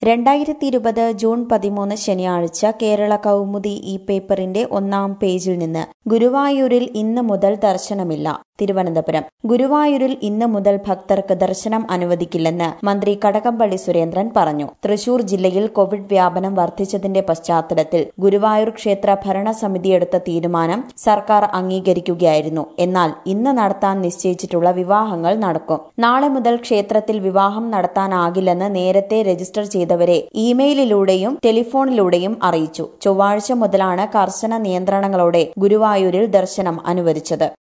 രണ്ടായിരത്തി ഇരുപത് ജൂൺ പതിമൂന്ന് ശനിയാഴ്ച കേരള കൗമുദി ഈ പേപ്പറിന്റെ ഒന്നാം പേജിൽ നിന്ന് ഗുരുവായൂരിൽ ഇന്ന് മുതൽ ദർശനമില്ല തിരുവനന്തപുരം ഗുരുവായൂരിൽ ഇന്ന് മുതൽ ഭക്തർക്ക് ദർശനം അനുവദിക്കില്ലെന്ന് മന്ത്രി കടകംപള്ളി സുരേന്ദ്രൻ പറഞ്ഞു തൃശൂർ ജില്ലയിൽ കോവിഡ് വ്യാപനം വർദ്ധിച്ചതിന്റെ പശ്ചാത്തലത്തിൽ ഗുരുവായൂർ ക്ഷേത്ര ഭരണസമിതി എടുത്ത തീരുമാനം സർക്കാർ അംഗീകരിക്കുകയായിരുന്നു എന്നാൽ ഇന്ന് നടത്താൻ നിശ്ചയിച്ചിട്ടുള്ള വിവാഹങ്ങൾ നടക്കും നാളെ മുതൽ ക്ഷേത്രത്തിൽ വിവാഹം നടത്താനാകില്ലെന്ന് നേരത്തെ രജിസ്റ്റർ ചെയ്തവരെ ഇമെയിലിലൂടെയും ടെലിഫോണിലൂടെയും അറിയിച്ചു ചൊവ്വാഴ്ച മുതലാണ് കർശന നിയന്ത്രണങ്ങളോടെ ഗുരുവായൂരിൽ ദർശനം അനുവദിച്ചത്